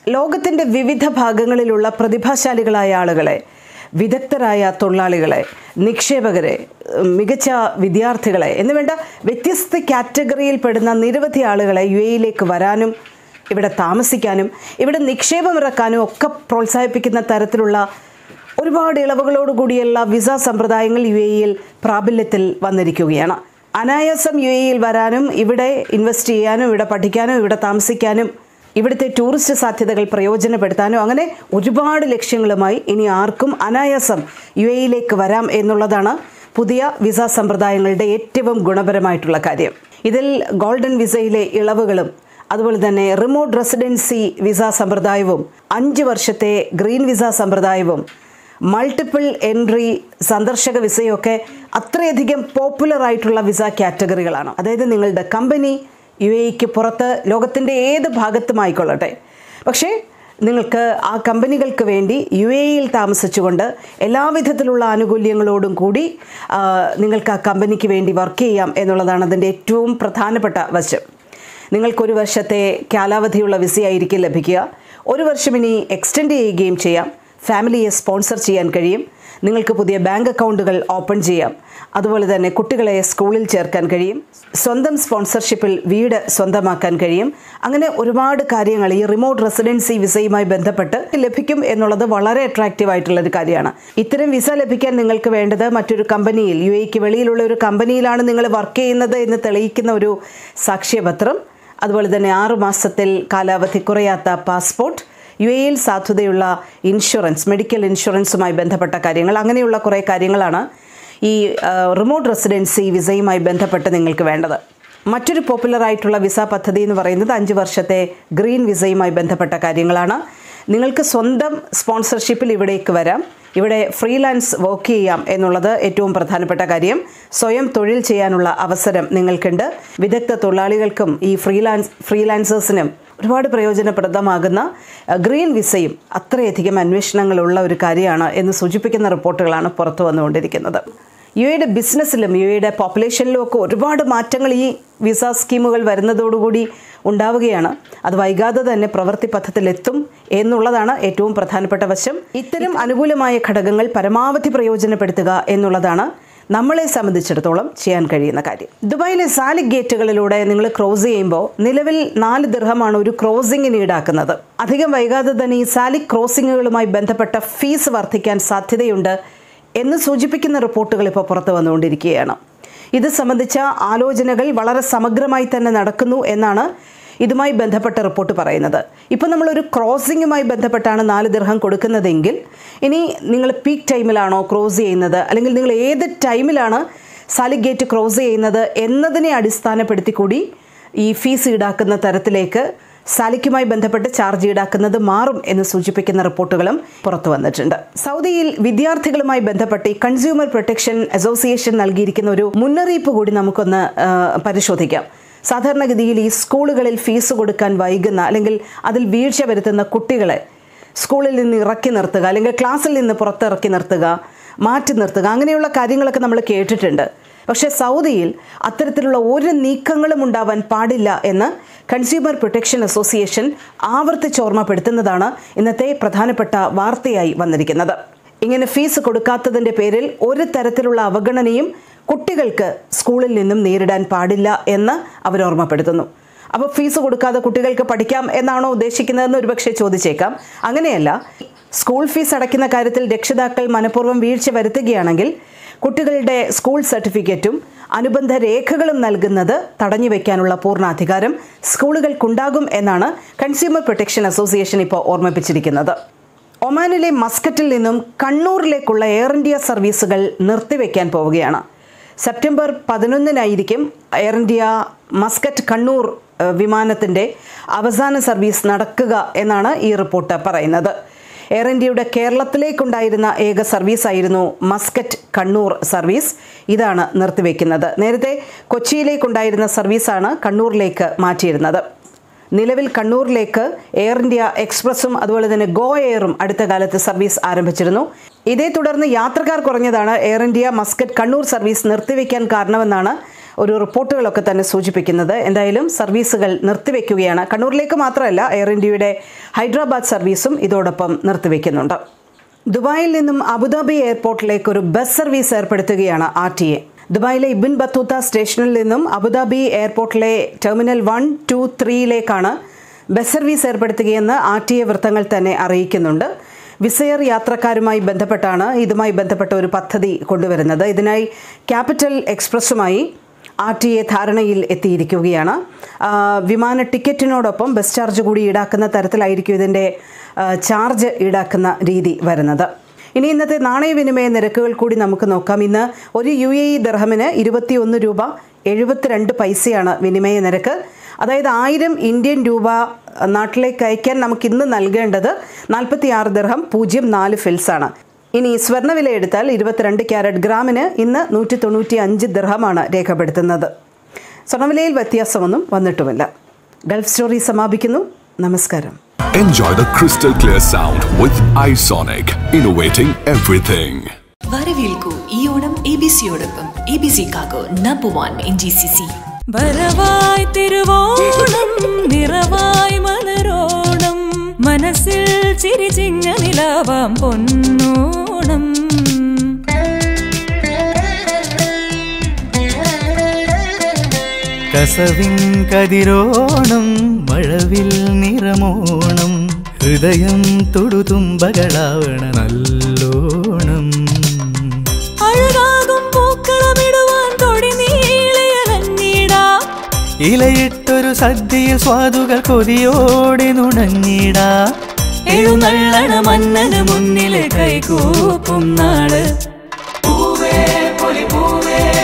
ലോകത്തിൻ്റെ വിവിധ ഭാഗങ്ങളിലുള്ള പ്രതിഭാശാലികളായ ആളുകളെ വിദഗ്ധരായ തൊഴിലാളികളെ നിക്ഷേപകരെ മികച്ച വിദ്യാർത്ഥികളെ എന്നുവേണ്ട വ്യത്യസ്ത കാറ്റഗറിയിൽ പെടുന്ന നിരവധി ആളുകളെ യു എയിലേക്ക് വരാനും ഇവിടെ താമസിക്കാനും ഇവിടെ നിക്ഷേപം ഇറക്കാനും ഒക്കെ പ്രോത്സാഹിപ്പിക്കുന്ന തരത്തിലുള്ള ഒരുപാട് ഇളവുകളോടുകൂടിയുള്ള വിസ സമ്പ്രദായങ്ങൾ യു എയിൽ പ്രാബല്യത്തിൽ വന്നിരിക്കുകയാണ് അനായാസം യു എയിൽ വരാനും ഇവിടെ ഇൻവെസ്റ്റ് ചെയ്യാനും ഇവിടെ പഠിക്കാനും ഇവിടെ താമസിക്കാനും ഇവിടുത്തെ ടൂറിസ്റ്റ് സാധ്യതകൾ പ്രയോജനപ്പെടുത്താനും അങ്ങനെ ഒരുപാട് ലക്ഷ്യങ്ങളുമായി ഇനി ആർക്കും അനായാസം യു എയിലേക്ക് വരാം എന്നുള്ളതാണ് പുതിയ വിസ സമ്പ്രദായങ്ങളുടെ ഏറ്റവും ഗുണപരമായിട്ടുള്ള കാര്യം ഇതിൽ ഗോൾഡൻ വിസയിലെ ഇളവുകളും അതുപോലെ തന്നെ റിമോട്ട് റെസിഡൻസി വിസ സമ്പ്രദായവും അഞ്ച് വർഷത്തെ ഗ്രീൻ വിസ സമ്പ്രദായവും മൾട്ടിപ്പിൾ എൻട്രി സന്ദർശക വിസയൊക്കെ അത്രയധികം പോപ്പുലർ ആയിട്ടുള്ള വിസ കാറ്റഗറികളാണ് അതായത് നിങ്ങളുടെ കമ്പനി യു എക്ക് പുറത്ത് ലോകത്തിൻ്റെ ഏത് ഭാഗത്തുമായിക്കൊള്ളട്ടെ പക്ഷേ നിങ്ങൾക്ക് ആ കമ്പനികൾക്ക് വേണ്ടി യു എയിൽ താമസിച്ചുകൊണ്ട് എല്ലാവിധത്തിലുള്ള ആനുകൂല്യങ്ങളോടും കൂടി ആ, നിങ്ങൾക്ക് ആ കമ്പനിക്ക് വേണ്ടി വർക്ക് ചെയ്യാം എന്നുള്ളതാണ് അതിൻ്റെ ഏറ്റവും പ്രധാനപ്പെട്ട വശം നിങ്ങൾക്കൊരു വർഷത്തെ കാലാവധിയുള്ള വിസയായിരിക്കും ലഭിക്കുക ഒരു വർഷം ഇനി എക്സ്റ്റെൻഡ് ചെയ്യുകയും ചെയ്യാം ഫാമിലിയെ സ്പോൺസർ ചെയ്യാൻ കഴിയും നിങ്ങൾക്ക് പുതിയ ബാങ്ക് അക്കൗണ്ടുകൾ ഓപ്പൺ ചെയ്യാം അതുപോലെ തന്നെ കുട്ടികളെ സ്കൂളിൽ ചേർക്കാൻ കഴിയും സ്വന്തം സ്പോൺസർഷിപ്പിൽ വീട് സ്വന്തമാക്കാൻ കഴിയും അങ്ങനെ ഒരുപാട് കാര്യങ്ങൾ ഈ റിമോട്ട് റെസിഡൻസി വിസയുമായി ബന്ധപ്പെട്ട് ലഭിക്കും എന്നുള്ളത് വളരെ അട്രാക്റ്റീവ് ആയിട്ടുള്ള ഒരു കാര്യമാണ് ഇത്തരം വിസ ലഭിക്കാൻ നിങ്ങൾക്ക് വേണ്ടത് മറ്റൊരു കമ്പനിയിൽ യു എക്ക് വെളിയിലുള്ള ഒരു കമ്പനിയിലാണ് നിങ്ങൾ വർക്ക് ചെയ്യുന്നത് എന്ന് തെളിയിക്കുന്ന ഒരു സാക്ഷ്യപത്രം അതുപോലെ തന്നെ ആറു മാസത്തിൽ കാലാവധി കുറയാത്ത പാസ്പോർട്ട് യു എയിൽ സാധുതയുള്ള ഇൻഷുറൻസ് മെഡിക്കൽ ഇൻഷുറൻസുമായി ബന്ധപ്പെട്ട കാര്യങ്ങൾ അങ്ങനെയുള്ള കുറേ കാര്യങ്ങളാണ് ഈ റിമോട്ട് റെസിഡൻസി വിസയുമായി ബന്ധപ്പെട്ട് നിങ്ങൾക്ക് വേണ്ടത് മറ്റൊരു പോപ്പുലർ ആയിട്ടുള്ള വിസ പദ്ധതി എന്ന് പറയുന്നത് അഞ്ച് വർഷത്തെ ഗ്രീൻ വിസയുമായി ബന്ധപ്പെട്ട കാര്യങ്ങളാണ് നിങ്ങൾക്ക് സ്വന്തം സ്പോൺസർഷിപ്പിൽ ഇവിടേക്ക് വരാം ഇവിടെ ഫ്രീലാൻസ് വർക്ക് ചെയ്യാം എന്നുള്ളത് ഏറ്റവും പ്രധാനപ്പെട്ട കാര്യം സ്വയം തൊഴിൽ ചെയ്യാനുള്ള അവസരം നിങ്ങൾക്കുണ്ട് വിദഗ്ധ തൊഴിലാളികൾക്കും ഈ ഫ്രീലാൻസ് ഫ്രീലാൻസേഴ്സിനും ഒരുപാട് പ്രയോജനപ്രദമാകുന്ന അഹ്, ഗ്രീൻ വിസയും അത്രയധികം അന്വേഷണങ്ങളുള്ള ഒരു കാര്യമാണ് എന്ന് സൂചിപ്പിക്കുന്ന റിപ്പോർട്ടുകളാണ് പുറത്തു വന്നുകൊണ്ടിരിക്കുന്നത് യു എയുടെ ബിസിനസ്സിലും യു എയുടെ പോപ്പുലേഷനിലും ഒക്കെ ഒരുപാട് മാറ്റങ്ങൾ ഈ വിസ സ്കീമുകൾ വരുന്നതോടുകൂടി ഉണ്ടാവുകയാണ് അത് വൈകാതെ തന്നെ പ്രവൃത്തി പഥത്തിലെത്തും എന്നുള്ളതാണ് ഏറ്റവും പ്രധാനപ്പെട്ട വശം ഇത്തരം അനുകൂലമായ ഘടകങ്ങൾ പരമാവധി പ്രയോജനപ്പെടുത്തുക എന്നുള്ളതാണ് നമ്മളെ സംബന്ധിച്ചിടത്തോളം ചെയ്യാൻ കഴിയുന്ന കാര്യം ദുബായിലെ സാലിക് ഗേറ്റുകളിലൂടെ നിങ്ങൾ ക്രോസ് ചെയ്യുമ്പോൾ നിലവിൽ നാല് ദിർഹമാണ് ഒരു ക്രോസിങ്ങിന് ഈടാക്കുന്നത് അധികം വൈകാതെ തന്നെ ഈ സാലിക് ക്രോസിങ്ങുകളുമായി ബന്ധപ്പെട്ട ഫീസ് വർദ്ധിക്കാൻ സാധ്യതയുണ്ട് എന്ന് സൂചിപ്പിക്കുന്ന റിപ്പോർട്ടുകൾ ഇപ്പോൾ പുറത്തു വന്നുകൊണ്ടിരിക്കുകയാണ് ഇത് സംബന്ധിച്ച ആലോചനകൾ വളരെ സമഗ്രമായി തന്നെ നടക്കുന്നു എന്നാണ് ഇതുമായി ബന്ധപ്പെട്ട റിപ്പോർട്ട് പറയുന്നത് ഇപ്പം നമ്മളൊരു ക്രോസിങ്ങുമായി ബന്ധപ്പെട്ടാണ് നാല് ദിർഹം കൊടുക്കുന്നതെങ്കിൽ ഇനി നിങ്ങൾ പീക്ക് ടൈമിലാണോ ക്രോസ് ചെയ്യുന്നത് അല്ലെങ്കിൽ നിങ്ങൾ ഏത് ടൈമിലാണ് സാലിക് ഗേറ്റ് ക്രോസ് ചെയ്യുന്നത് എന്നതിനെ അടിസ്ഥാനപ്പെടുത്തി കൂടി ഈ ഫീസ് ഈടാക്കുന്ന തരത്തിലേക്ക് സാലിക്കുമായി ബന്ധപ്പെട്ട് ചാർജ് ഈടാക്കുന്നത് മാറും എന്ന് സൂചിപ്പിക്കുന്ന റിപ്പോർട്ടുകളും പുറത്തു വന്നിട്ടുണ്ട് സൗദിയിൽ വിദ്യാർത്ഥികളുമായി ബന്ധപ്പെട്ട് ഈ കൺസ്യൂമർ പ്രൊട്ടക്ഷൻ അസോസിയേഷൻ നൽകിയിരിക്കുന്ന ഒരു മുന്നറിയിപ്പ് കൂടി നമുക്കൊന്ന് ആ, പരിശോധിക്കാം സാധാരണഗതിയിൽ ഈ സ്കൂളുകളിൽ ഫീസ് കൊടുക്കാൻ വൈകുന്ന അല്ലെങ്കിൽ അതിൽ വീഴ്ച വരുത്തുന്ന കുട്ടികളെ സ്കൂളിൽ നിന്ന് ഇറക്കി നിർത്തുക അല്ലെങ്കിൽ ക്ലാസ്സിൽ നിന്ന് പുറത്തിറക്കി നിർത്തുക മാറ്റി നിർത്തുക അങ്ങനെയുള്ള കാര്യങ്ങളൊക്കെ നമ്മൾ കേട്ടിട്ടുണ്ട് പക്ഷേ സൗദിയിൽ അത്തരത്തിലുള്ള ഒരു നീക്കങ്ങളും ഉണ്ടാവാൻ പാടില്ല എന്ന് കൺസ്യൂമർ പ്രൊട്ടക്ഷൻ അസോസിയേഷൻ ആവർത്തിച്ച് ഓർമ്മപ്പെടുത്തുന്നതാണ് ഇന്നത്തെ പ്രധാനപ്പെട്ട വാർത്തയായി വന്നിരിക്കുന്നത് ഇങ്ങനെ ഫീസ് കൊടുക്കാത്തതിൻ്റെ പേരിൽ ഒരു തരത്തിലുള്ള അവഗണനയും കുട്ടികൾക്ക് സ്കൂളിൽ നിന്നും നേരിടാൻ പാടില്ല എന്ന് അവർ ഓർമ്മപ്പെടുത്തുന്നു അപ്പോൾ ഫീസ് കൊടുക്കാതെ കുട്ടികൾക്ക് പഠിക്കാം എന്നാണോ ഉദ്ദേശിക്കുന്നതെന്ന് ഒരുപക്ഷെ ചോദിച്ചേക്കാം അങ്ങനെയല്ല സ്കൂൾ ഫീസ് അടയ്ക്കുന്ന കാര്യത്തിൽ രക്ഷിതാക്കൾ മനഃപൂർവ്വം വീഴ്ച വരുത്തുകയാണെങ്കിൽ കുട്ടികളുടെ സ്കൂൾ സർട്ടിഫിക്കറ്റും അനുബന്ധ രേഖകളും നൽകുന്നത് തടഞ്ഞു വയ്ക്കാനുള്ള പൂർണ്ണ അധികാരം സ്കൂളുകൾക്കുണ്ടാകും എന്നാണ് കൺസ്യൂമർ പ്രൊട്ടക്ഷൻ അസോസിയേഷൻ ഇപ്പോൾ ഓർമ്മിപ്പിച്ചിരിക്കുന്നത് ഒമാനിലെ മസ്കറ്റിൽ നിന്നും കണ്ണൂരിലേക്കുള്ള എയർ ഇന്ത്യ സർവീസുകൾ നിർത്തിവെക്കാൻ പോവുകയാണ് സെപ്റ്റംബർ പതിനൊന്നിനായിരിക്കും എയർ ഇന്ത്യ മസ്കറ്റ് കണ്ണൂർ ഏഹ്, വിമാനത്തിൻ്റെ അവസാന സർവീസ് നടക്കുക എന്നാണ് ഈ റിപ്പോർട്ട് പറയുന്നത് എയർ ഇന്ത്യയുടെ കേരളത്തിലേക്കുണ്ടായിരുന്ന ഏക സർവീസായിരുന്നു മസ്കറ്റ് കണ്ണൂർ സർവീസ് ഇതാണ് നിർത്തിവെക്കുന്നത് നേരത്തെ കൊച്ചിയിലേക്കുണ്ടായിരുന്ന സർവീസാണ് കണ്ണൂരിലേക്ക് മാറ്റിയിരുന്നത് നിലവിൽ കണ്ണൂരിലേക്ക് എയർ ഇന്ത്യ എക്സ്പ്രസും അതുപോലെ തന്നെ ഗോ എയറും അടുത്ത കാലത്ത് സർവീസ് ആരംഭിച്ചിരുന്നു ഇതേ തുടർന്ന് യാത്രക്കാർ കുറഞ്ഞതാണ് Air India Muscat Kannur service നിർത്തിവെക്കാൻ കാരണമെന്നാണ് ഒരു റിപ്പോർട്ടുകളൊക്കെ തന്നെ സൂചിപ്പിക്കുന്നത് എന്തായാലും സർവീസുകൾ നിർത്തിവെക്കുകയാണ് കണ്ണൂരിലേക്ക് മാത്രമല്ല എയർ ഇന്ത്യയുടെ ഹൈദരാബാദ് സർവീസും ഇതോടൊപ്പം നിർത്തിവെക്കുന്നുണ്ട് ദുബായിൽ നിന്നും അബുദാബി എയർപോർട്ടിലേക്ക് ഒരു ബസ് സർവീസ് ഏർപ്പെടുത്തുകയാണ് ആർ ടി എ ദുബായിലെ ഇബിൻ ബത്തൂത്ത സ്റ്റേഷനിൽ നിന്നും അബുദാബി എയർപോർട്ടിലെ ടെർമിനൽ വൺ ടു ത്രീയിലേക്കാണ് ബസ് സർവീസ് ഏർപ്പെടുത്തുകയെന്ന് ആർ ടി എ വൃത്തങ്ങൾ തന്നെ അറിയിക്കുന്നുണ്ട് വിസയർ യാത്രക്കാരുമായി ബന്ധപ്പെട്ടാണ് ഇതുമായി ബന്ധപ്പെട്ട ഒരു പദ്ധതി കൊണ്ടുവരുന്നത് ഇതിനായി ക്യാപിറ്റൽ എക്സ്പ്രസുമായി ആർ ടി എ ധാരണയിൽ എത്തിയിരിക്കുകയാണ് ആ, വിമാന ടിക്കറ്റിനോടൊപ്പം ബസ് ചാർജ് കൂടി ഈടാക്കുന്ന തരത്തിലായിരിക്കും ഇതിൻ്റെ ആ, ചാർജ് ഈടാക്കുന്ന രീതി വരുന്നത് ഇനി ഇന്നത്തെ നാണയവിനിമയ നിരക്കുകൾ കൂടി നമുക്ക് നോക്കാം ഇന്ന് ഒരു യു എ ഇ ദർഹമിന് ഇരുപത്തിയൊന്ന് രൂപ എഴുപത്തിരണ്ട് പൈസയാണ് വിനിമയ നിരക്ക് അതായത് ആയിരം ഇന്ത്യൻ രൂപ നാട്ടിലേക്ക് അയക്കാൻ നമുക്ക് ഇന്ന് നൽകേണ്ടത് നാൽപ്പത്തി ആറ് ദർഹം പൂജ്യം നാല് ഫിൽസാണ് ഇനി സ്വർണ്ണവില എടുത്താൽ ഇരുപത്തിരണ്ട് ക്യാരറ്റ് ഗ്രാമിന് ഇന്ന് നൂറ്റി തൊണ്ണൂറ്റി അഞ്ച് ദർഹമാണ് രേഖപ്പെടുത്തുന്നത് സ്വർണ്ണവിലയിൽ വ്യത്യാസമൊന്നും വന്നിട്ടുമില്ല ഗൾഫ് സ്റ്റോറി സമാപിക്കുന്നു നമസ്കാരം Enjoy the crystal clear sound with iSonic, innovating everything. വരവേൽക്കൂ ഈ ഓണം എ ബി സിയോടൊപ്പം എ ബി സി കാഗോ number one in G C C വരവായി തിരുവോണം നിറവായി മലരോണം മനസ്സിൽ ചിരിചിങ്ങ നിലാവാം പൊന്നോണം കസവിൻ കതിരോണം മഴവിൽ നിറമോണം ഹൃദയം തൊടുതുമ്പകളാവണ നല്ലോണം അഴകാകും പൂക്കളമിടുവാൻ തൊടി നീളയലഞ്ഞിടാം ഇലയിട്ടൊരു സദ്യയിൽ സ്വാദുകൾ കൊതിയോടെ നുണഞ്ഞിടാ എഴുന്നള്ളണ മന്നന് മുന്നിലെ കൈകൂപ്പും നാള് പൂവേ പൊലി പൂവേ